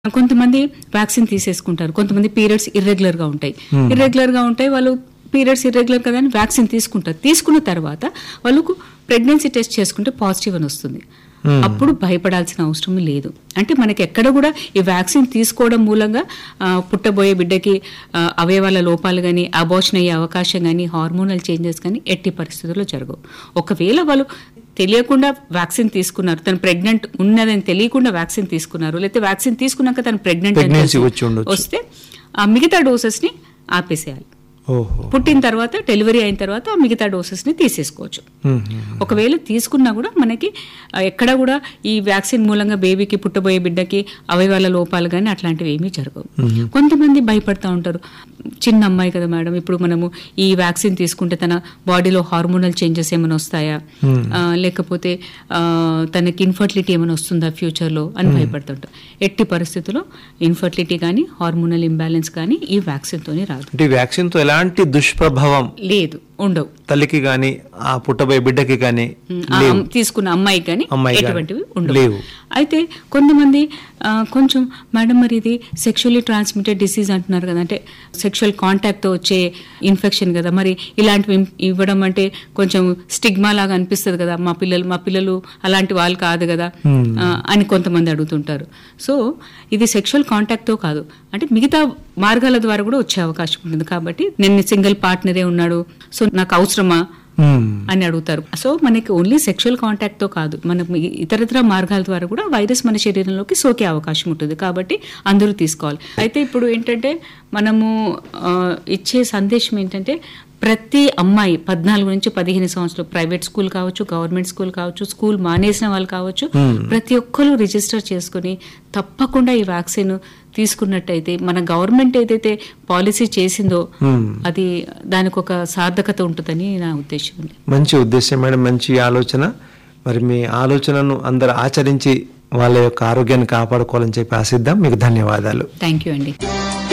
కొంతమంది వ్యాక్సిన్ తీసేసుకుంటారు కొంతమంది periods irregular గా ఉంటాయి ఇర్రెగ్యులర్ గా ఉంటాయి వాళ్ళు పీరియడ్స్ ఇర్రెగ్యులర్ కదా అని వ్యాక్సిన్ తీసుకుంటారు తీసుకున్న తర్వాత వాళ్ళకు ప్రెగ్నెన్సీ టెస్ట్ చేసుకుంటే పాజిటివ్ అని వస్తుంది అప్పుడు భయపడాల్సిన అవసరం లేదు అంటే మనకి ఎక్కడ కూడా ఈ వ్యాక్సిన్ తీసుకోవడం మూలంగా ఆ, పుట్టబోయే బిడ్డకి ఆ, అవయవాల లోపాలు కానీ అబోషన్ అయ్యే అవకాశం కానీ హార్మోనల్ చేంజెస్ కానీ ఎట్టి పరిస్థితుల్లో జరగవు ఒకవేళ వాళ్ళు తెలియకుండా వ్యాక్సిన్ తీసుకున్నారు తను ప్రెగ్నెంట్ ఉన్నదని తెలియకుండా వ్యాక్సిన్ తీసుకున్నారు లేకపోతే వ్యాక్సిన్ తీసుకున్నాక తను ప్రెగ్నెంట్ Pregnancy వచ్చి ఉండొచ్చు. వస్తే ఆ మిగతా డోసెస్ ని ఆపేసేయాలి ఓహో పుట్టిన తర్వాత డెలివరీ అయిన తర్వాత ఆ మిగతా డోసెస్ ని తీసేసుకోవచ్చు మ్మ్. ఒకవేళ తీసుకున్నా కూడా మనకి ఆ, ఎక్కడా కూడా ఈ వ్యాక్సిన్ మూలంగా బేబీకి పుట్టబోయే బిడ్డకి అవయవాల లోపాలు కానీ అట్లాంటివి ఏమీ జరగవు కొంతమంది భయపడతా ఉంటారు చిన్న అమ్మాయి కదా మేడం ఇప్పుడు మనము ఈ వ్యాక్సిన్ తీసుకుంటే తన బాడీలో హార్మోనల్ చేంజెస్ ఏమైనా వస్తాయా ఆ, లేకపోతే ఆ, తనకి ఇన్ఫర్టిలిటీ ఏమైనా వస్తుందా ఫ్యూచర్ లో అని భయపడుతుంటారు ఎట్టి పరిస్థితుల్లో ఇన్ఫర్టిలిటీ కానీ హార్మోనల్ ఇంబ్యాలెన్స్ కానీ ఈ వ్యాక్సిన్ తోని రాదు అంటే ఈ వ్యాక్సిన్ తో ఎలాంటి దుష్ప్రభావం లేదు ఉండవు తల్లికి గాని ఆ పుట్టబోయే బిడ్డకి గాని ఆ అమ్- తీసుకున్న అమ్మాయికి కానీ అమ్మాయికి గాని ఎటువంటివి ఉండవు లేవు. అయితే కొంతమంది ఆ, కొంచెం మేడం మరి ఇది సెక్షువల్లీ ట్రాన్స్మిటెడ్ డిసీజ్ అంటున్నారు కదా అంటే సెక్షువల్ కాంటాక్ట్ తో వచ్చే ఇన్ఫెక్షన్ కదా మరి ఇలాంటివి ఇం- ఇవ్వడం అంటే కొంచెం స్టిగ్మా లాగా అనిపిస్తుంది కదా మా పిల్లలు మా పిల్లలు అలాంటి వాళ్ళు కాదు కదా ఆ, అని కొంతమంది అడుగుతుంటారు సో ఇది సెక్షువల్ కాంటాక్ట్ తో కాదు అంటే మిగతా మార్గాల ద్వారా కూడా వచ్చే అవకాశం ఉంటుంది కాబట్టి నేను సింగిల్ పార్ట్నరే ఉన్నాడు సో నాకు అవసరమా మ్మ్. అని అడుగుతారు సో మనకి ఓన్లీ సెక్షువల్ కాంటాక్ట్ తో కాదు మనకు ఇతరత్ర మార్గాల ద్వారా కూడా వైరస్ మన శరీరంలోకి సోకే అవకాశం ఉంటుంది కాబట్టి అందరూ తీసుకోవాలి అయితే ఇప్పుడు ఏంటంటే మనము ఆ, ఇచ్చే సందేశం ఏంటంటే ప్రతి అమ్మాయి పద్నాలుగు నుంచి పదిహేను సంవత్సరాలు ప్రైవేట్ స్కూల్ కావచ్చు గవర్నమెంట్ స్కూల్ కావచ్చు స్కూల్ మానేసిన వాళ్ళు కావచ్చు ప్రతి ఒక్కరు రిజిస్టర్ చేసుకుని తప్పకుండా ఈ వ్యాక్సిన్ తీసుకున్నట్టయితే మన గవర్నమెంట్ ఏదైతే పాలసీ చేసిందో అది దానికి ఒక సార్థకత ఉంటుందని నా ఉద్దేశం ఉంది మంచి ఉద్దేశం మేడం మంచి ఆలోచన మరి మీ ఆలోచనను అందరు ఆచరించి వాళ్ళ యొక్క ఆరోగ్యాన్ని కాపాడుకోవాలని చెప్పి ఆశిద్దాం మీకు ధన్యవాదాలు థ్యాంక్ యూ అండి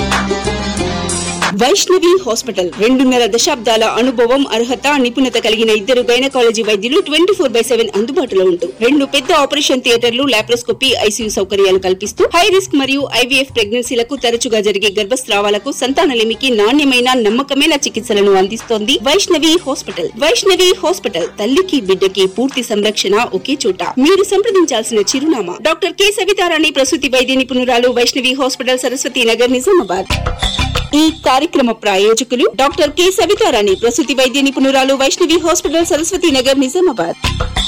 వైష్ణవి హాస్పిటల్ రెండున్నర దశాబ్దాల అనుభవం అర్హత నిపుణత కలిగిన ఇద్దరు గైనకాలజీ వైద్యులు ట్వంటీ ఫోర్ బై సెవెన్ అందుబాటులో ఉంటూ రెండు పెద్ద ఆపరేషన్ థియేటర్లు లాప్రోస్కోపీ ఐసీయూ సౌకర్యాలు కల్పిస్తూ హై రిస్క్ మరియు ఐవీఎఫ్ ప్రెగ్నెన్సీలకు తరచుగా జరిగే గర్భస్రావాలకు సంతానలేమికి నాణ్యమైన నమ్మకమైన చికిత్సలను అందిస్తోంది వైష్ణవి హాస్పిటల్ వైష్ణవి హాస్పిటల్ తల్లికి బిడ్డకి పూర్తి సంరక్షణ ఒకే చోట మీరు సంప్రదించాల్సిన చిరునామా డాక్టర్ కె సవితారాణి ప్రసూతి వైద్య నిపుణురాలు వైష్ణవి హాస్పిటల్ సరస్వతి నగర్ నిజామాబాద్ ఈ కార్యక్రమ ప్రాయోజకులు డాక్టర్ కె సవితారాణి ప్రసూతి వైద్య నిపుణురాలు వైష్ణవి హాస్పిటల్ సరస్వతి నగర్ నిజామాబాద్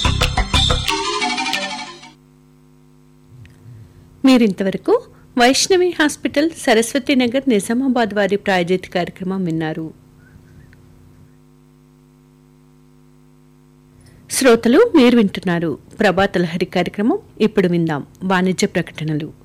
మీరింతవరకు వైష్ణవి హాస్పిటల్ సరస్వతి నగర్ నిజామాబాద్ వారి ప్రాయోజిత కార్యక్రమం విన్నారు శ్రోతలు మీరు వింటున్నారు ప్రభాత లహరి కార్యక్రమం ఇప్పుడు విందాం వాణిజ్య ప్రకటనలు